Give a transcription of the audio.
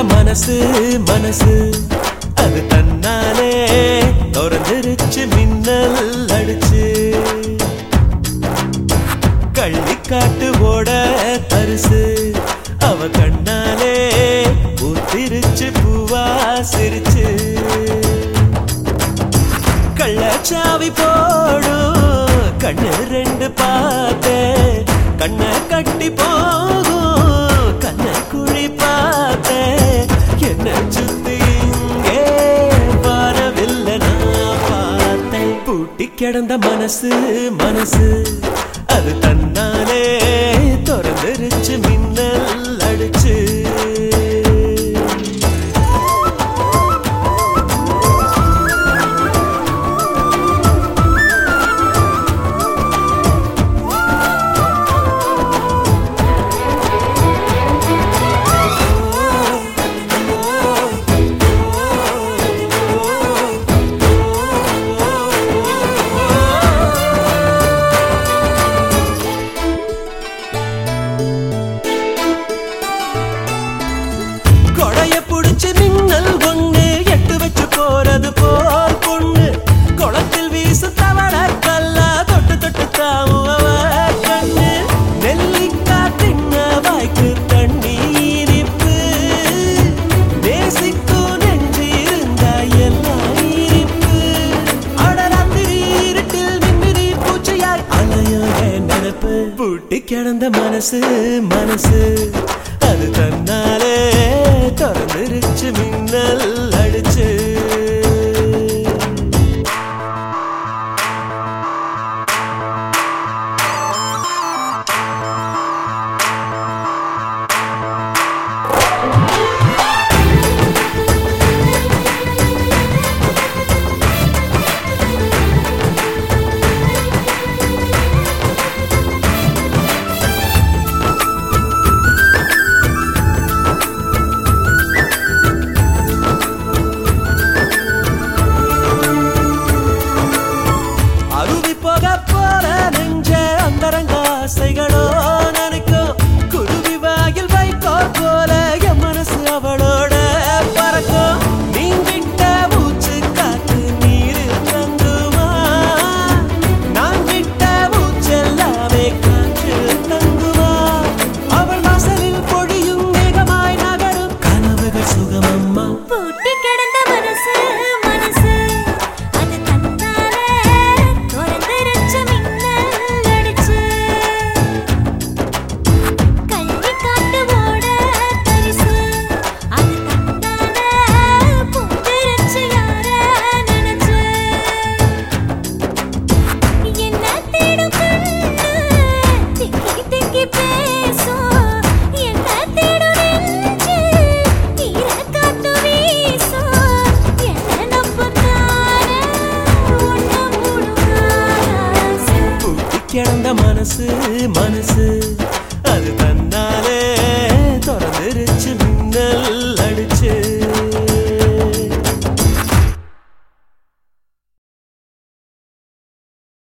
மனசு மனசு அது தன்னாலே திறந்துருச்சு மின்னல் அடிச்சு கள்ளிக்காட்டு ஓட தரிசு அவ கண்ணாலே ஊத்திருச்சு பூவா சிரிச்சு கள்ளச்சாவி போடும் கண்ணு ரெண்டு பார்த்தேன் கண்ணை கட்டி போகும் கண்ண குழி பார்த்தேன் என்ன சுத்தி இங்கே வரவில்லை நான் பார்த்தேன் பூட்டி கிடந்த மனசு மனசு அது தன்னாலே திறந்துருச்சு மின்னல் அடிச்சு கொடைய புடிச்சு மின்னல் ஒண்ணு எட்டு வச்சு போறது போல் பொண்ணு குளத்தில் வீசு தவள கல்லா தொட்டு தொட்டு தாவும் அவ கண்ணு நெல்லிக்கா தின்ன வாய்க்கு தண்ணி இனிப்பு நேசிக்கும் நெஞ்சு இருந்தா எல்லாம் இனிப்பு அடராத்திரி இருட்டில் மின்மினி பூச்சியாய் அலையும் என் நினப்பு பூட்டி கிடந்த மனசு மனசு அது தன்னாலே திறந்துருச்சு மின்னல் அடிச்சு அருவி போக போற நெஞ்ச அந்தரங்க ஆசைகளோ நினைக்கும் குருவி வாயில் வைக்கோ போல என் மனசு அவளோட பறக்கும் நீங்கிட்ட மூச்சு காத்து நீரில் தங்குமா நான் விட்ட மூச்செல்லாமே காற்றில் தங்குமா அவள் வாசலில் பொழியும் மேகமாய் நகரும் கனவுகள் சுகமம்மா பூட்டி கிடந்த மனசு மனசு அது தன்னாலே திறந்துருச்சு மின்னல் அடிச்சு கல்வி காட்டு ஓட பரிசு அது தன்னாலே பூத்திருச்சு யார நினைச்சு என்ன தேடும் கண்ணு திக்கி திக்கி பேசும் என்ன தேடும் நெஞ்சு ஈர காத்து வீசும் என்ன நம்புனாரே உன்னை மூடும் ஆசை பூட்டி கிடந்த மனசு மனசு